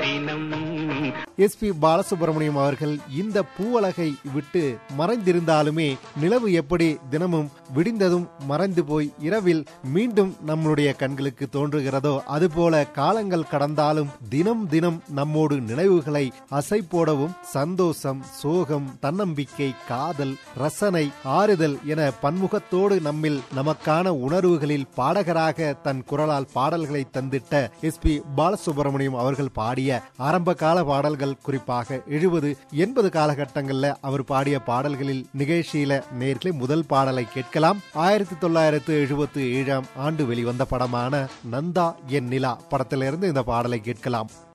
தினம் S B Balasubramaniam அவர்கள் இந்த பூவலகை விட்டு மறைந்திருந்தாலுமே நிலவு எப்படி தினமும் விடிந்ததும் மறைந்து போய் இரவில் மீண்டும் நம்மளுடைய கண்களுக்கு தோன்றுகிறதோ அதுபோல காலங்கள் கடந்தாலும் தினம் தினம் நம்மோடு நினைவுகளை அசை போடவும் சந்தோஷம் சோகம் தன்னம்பிக்கை காதல் ரசனை ஆறுதல் என பன்முகத்தோடு நம்மில் நமக்கான உணர்வுகளில் பாடகராக தன் குரலால் பாடல்களை தந்திட்ட எஸ் பி பாலசுப்ரமணியம் அவர்கள் பாடிய ஆரம்ப கால பாடல்கள் குறிப்பாக எழுபது எண்பது காலகட்டங்கள்ல அவர் பாடிய பாடல்களில் நிகழ்ச்சியில நேர்களே முதல் பாடலை கேட்கலாம் ஆயிரத்தி தொள்ளாயிரத்து எழுபத்தி ஏழாம் ஆண்டு வெளிவந்த படமான நந்தா என் நிலா படத்திலிருந்து இந்த பாடலை கேட்கலாம்